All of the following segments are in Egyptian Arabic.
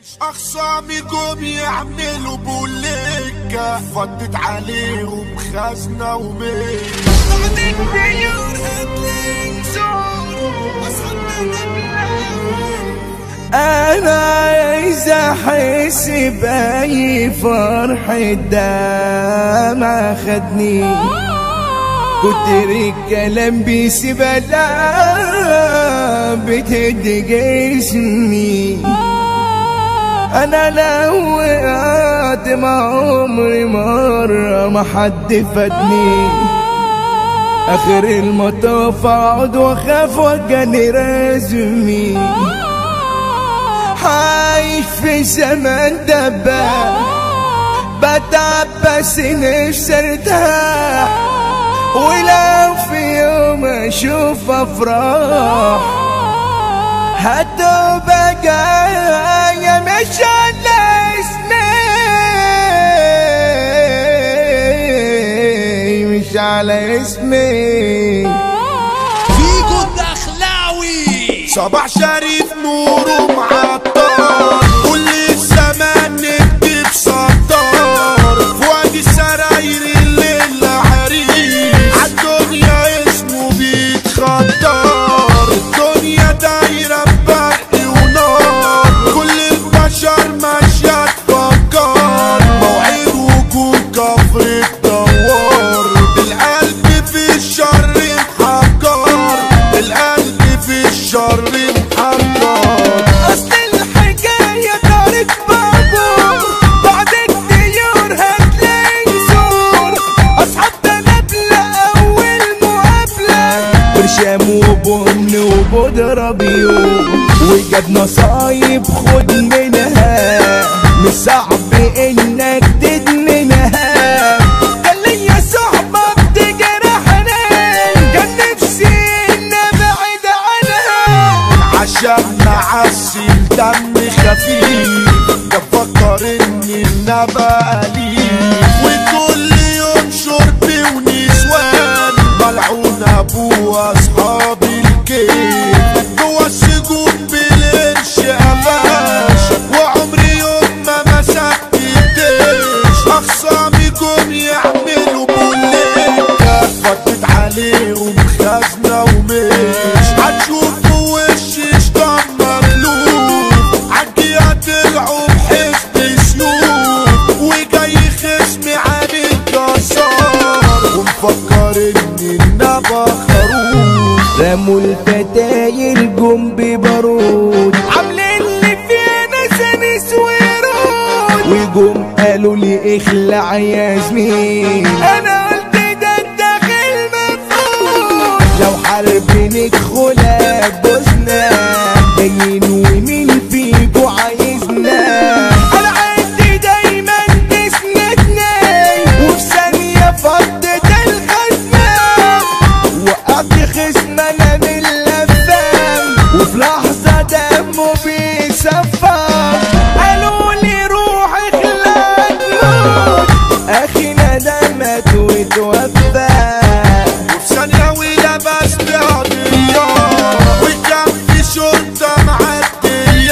اخصامي قوم يعملوا بوليكا فضت عليهم خزنة ومية بعدك ديور هتلاقي زور انا عايز احس باي فرحة دمع خدني كتر الكلام بيسيب لا بتهد جسمي انا لو وقعت مع عمري مرة ما حد فادني اخر المطاف اقعد واخاف وجاني رازمي عايش في زمن دبا بتعب بس نفسي ارتاح ولو في يوم اشوف افراح هتبقى جاية مش على اسمي مش على اسمي فيجو الدخلاوي صباح شريف نوره معطر كل الزمان نكتب سطار في وادي السراير الليل حريق عالدنيا اسمه بيتخطر الدنيا دايرة ببرق ونار كل البشر ماشية تفكر موعد وجود كفر الدوار القلب في الشر محجر القلب في الشر محجر اصل الحكاية طارق بابور بعدك ديور هتلاقي زور اصحاب تنابلة اول مقابلة برشام وبن وبودرة بيوم وجاب نصايب خد منها مش صعب انك تدمنها كان ليا صحبة بتجرحني كان نفسي ان ابعد عنها عشان نعسل دم خفيف ده فكر اني النبى قليل وكل يوم شرب ونسوان ملعون ابوه اصحاب الكيف جوا السجون بالقرش قفاش وعمري يوم ما مسكت الدش اخصامي جم يعملوا بوليكا فضت عليهم خزنة ومش هتشوفوا وشي شطان مغلوب عالجية طلعوا بحزب سيوف وجاي خصمي عامل كسار ومفكر اني النبى خروف رموا الفتايل جم ببارود عاملين لي فينا سنس ورود وجم قالوا لي اخلع يا زميل انا قلت ده الداخل مفروض لو حرب ندخلها بوزنا جايين ومين فيكو عايزنا انا عندي دايما تسندني وفي ثانية فضت الخزنة وقعت خصم انا من اللفام وفي لحظة دمه بيصفى قالوا لي روح اخلع تموت اخينا ده مات وتوفى وفي ثانية ولبست قضية وكان في شرطة معدية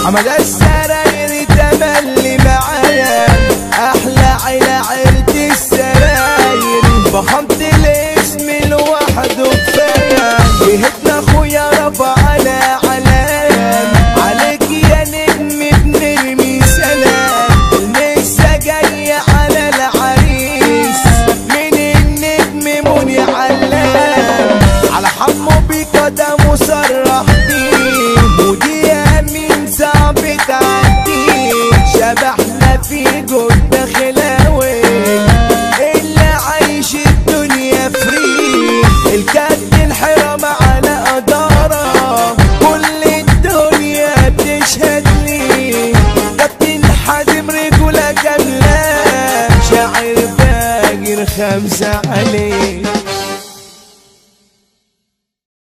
حمد السراير تملي معايا احلى عيلة عيلة السراير فخمت الاسم لوحده كفاية جهتنا اخويا رفع على علام عليك يا نجم بنرمي سلام لسه جاي على العريس من النجم مني علام على حمو بيكا ده مصرح بيه ودي امين صعب تعديه شبحنا في جد خلاوي اللي عايش الدنيا فري الكد الحرام على قدارة كل الدنيا بتشهد لي كابتن حازم رجولة كاملة شاعر فاجر خمسة عليه